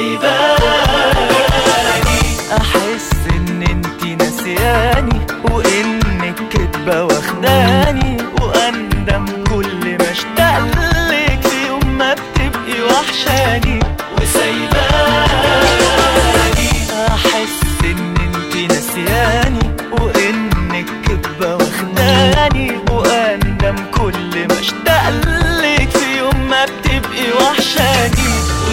وسايباني احس ان انتي نسياني وانك كدبة واخداني واندم كل ما اشتاقلك في يوم ما بتبقي وحشاني وسايباني احس ان انتي نسياني وانك كدبة واخداني واندم كل ما اشتاقلك في يوم ما بتبقي وحشاني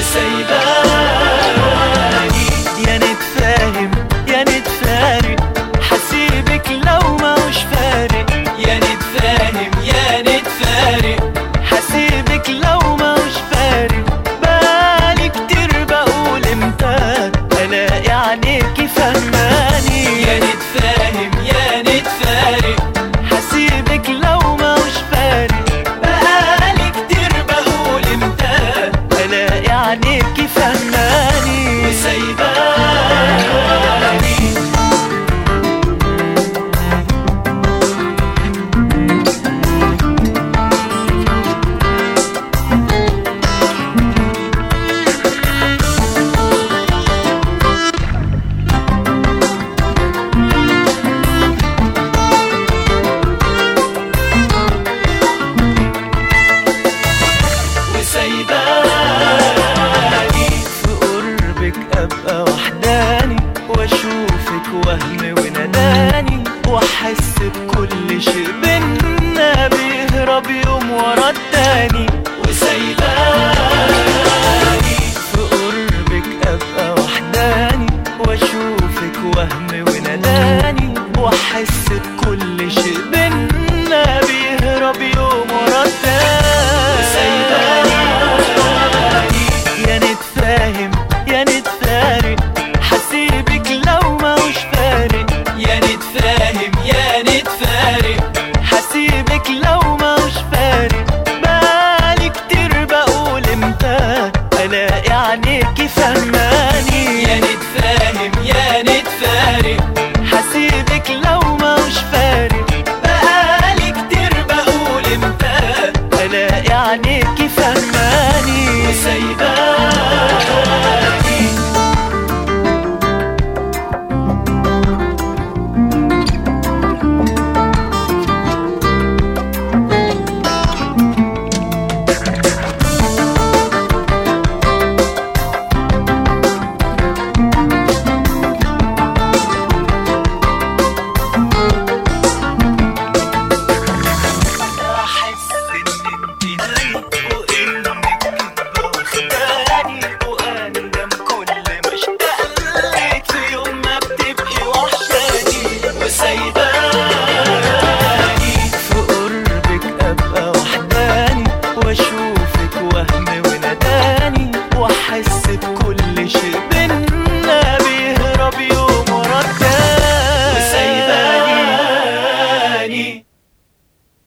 وسايباني يا نتفاهم يا نتفارق حسيبك لو ما مش فارق يا نتفاهم يا نتفارق حسيبك لو ما مش فارق بالي كتير بقول امتى الاقي عينيكي فهماني يا نتفاهم يا نتفارق حسيبك لو ما مش فارق بقالي كتير بقول امتى الاقي عينيكي فهماني وسايباني وسايباني في قربك ابقى وحداني واشوفك وهم ونداني واحس بكل شيء بينا بيهرب يوم ورا التاني وسايباني في قربك ابقى وحداني واشوفك وهم ونداني واحس بكل شيء بينا بيهرب يوم ورا التاني يا نتفاهم يا نتفارق حسيبك لو ما مش فارق يا نتفاهم يا نتفارق حسيبك لو ما مش فارق بالي كتير بقول امتى الاقي عينيكي فهماني يا نتفاهم يا نتفارق حسيبك لو ما مش فارق بقالي كتير بقول امتى الاقي عينيكي فهماني وسايباني